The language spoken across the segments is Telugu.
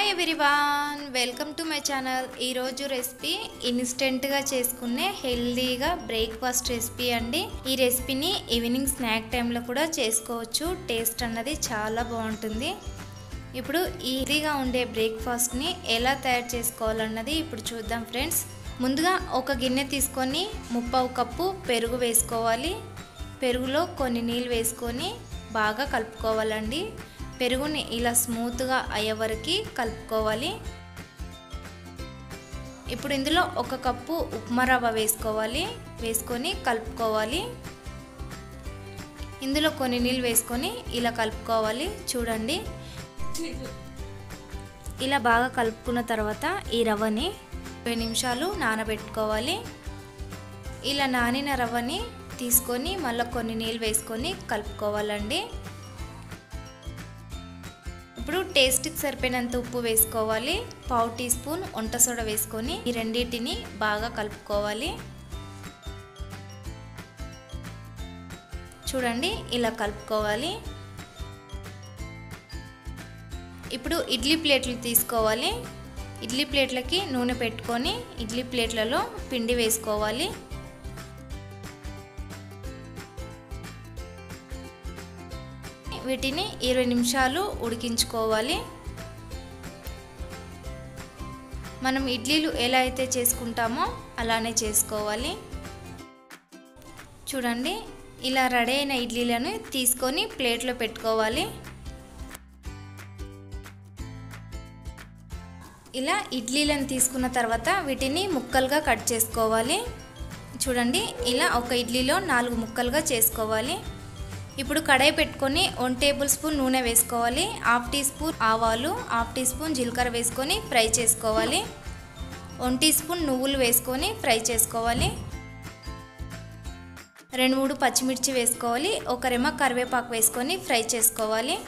everyone welcome to my channel ఈరోజు రెసిపీ ఇన్స్టెంట్గా చేసుకునే హెల్దీగా బ్రేక్ఫాస్ట్ రెసిపీ అండి ఈ రెసిపీని ఈవినింగ్ స్నాక్ టైంలో కూడా చేసుకోవచ్చు టేస్ట్ అన్నది చాలా బాగుంటుంది ఇప్పుడు ఈజీగా ఉండే బ్రేక్ఫాస్ట్ని ఎలా తయారు చేసుకోవాలన్నది ఇప్పుడు చూద్దాం ఫ్రెండ్స్ ముందుగా ఒక గిన్నె తీసుకొని ముప్పావు కప్పు పెరుగు వేసుకోవాలి పెరుగులో కొన్ని నీళ్ళు వేసుకొని బాగా కలుపుకోవాలండి పెరుగుని ఇలా స్మూత్గా అయ్యే వరకు కలుపుకోవాలి ఇప్పుడు ఇందులో ఒక కప్పు ఉప్మా రవ్వ వేసుకోవాలి వేసుకొని కలుపుకోవాలి ఇందులో కొన్ని నీళ్ళు వేసుకొని ఇలా కలుపుకోవాలి చూడండి ఇలా బాగా కలుపుకున్న తర్వాత ఈ రవ్వని ఇరవై నిమిషాలు నానబెట్టుకోవాలి ఇలా నానిన రవ్వని తీసుకొని మళ్ళీ కొన్ని నీళ్ళు వేసుకొని కలుపుకోవాలండి ఇప్పుడు టేస్ట్కి సరిపోయినంత ఉప్పు వేసుకోవాలి పావు టీ స్పూన్ వంట సోడా వేసుకొని ఈ రెండింటిని బాగా కలుపుకోవాలి చూడండి ఇలా కలుపుకోవాలి ఇప్పుడు ఇడ్లీ ప్లేట్లు తీసుకోవాలి ఇడ్లీ ప్లేట్లకి నూనె పెట్టుకొని ఇడ్లీ ప్లేట్లలో పిండి వేసుకోవాలి వీటిని ఇరవై నిమిషాలు ఉడికించుకోవాలి మనం ఇడ్లీలు ఎలా అయితే చేసుకుంటామో అలానే చేసుకోవాలి చూడండి ఇలా రెడీ అయిన ఇడ్లీలను తీసుకొని ప్లేట్లో పెట్టుకోవాలి ఇలా ఇడ్లీలను తీసుకున్న తర్వాత వీటిని ముక్కలుగా కట్ చేసుకోవాలి చూడండి ఇలా ఒక ఇడ్లీలో నాలుగు ముక్కలుగా చేసుకోవాలి ఇప్పుడు కడాయి పెట్టుకొని వన్ టేబుల్ స్పూన్ నూనె వేసుకోవాలి హాఫ్ టీ స్పూన్ ఆవాలు హాఫ్ టీ స్పూన్ జీలకర్ర వేసుకొని ఫ్రై చేసుకోవాలి వన్ టీ స్పూన్ నువ్వులు వేసుకొని ఫ్రై చేసుకోవాలి రెండు మూడు పచ్చిమిర్చి వేసుకోవాలి ఒక రెమ్మ కరివేపాకు వేసుకొని ఫ్రై చేసుకోవాలి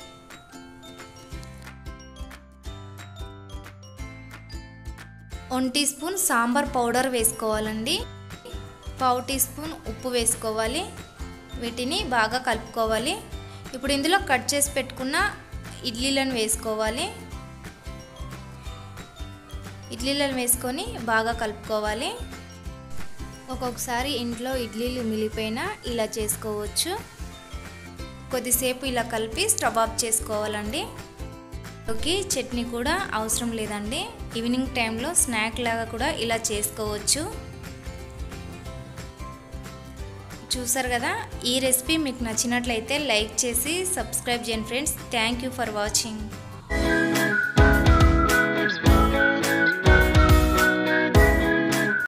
one teaspoon sambar powder వేసుకోవాలండి పావు టీ స్పూన్ ఉప్పు వేసుకోవాలి వీటిని బాగా కలుపుకోవాలి ఇప్పుడు ఇందులో కట్ చేసి పెట్టుకున్న ఇడ్లీలను వేసుకోవాలి ఇడ్లీలను వేసుకొని బాగా కలుపుకోవాలి ఒక్కొక్కసారి ఇంట్లో ఇడ్లీలు మిగిలిపోయినా ఇలా చేసుకోవచ్చు కొద్దిసేపు ఇలా కలిపి స్టవ్ ఆఫ్ చేసుకోవాలండి ఓకే చట్నీ కూడా అవసరం లేదండి ఈవినింగ్ టైంలో స్నాక్ లాగా కూడా ఇలా చేసుకోవచ్చు చూసారు కదా ఈ రెసిపీ మీకు నచ్చినట్లయితే లైక్ చేసి సబ్స్క్రైబ్ చేయండి friends thank you for watching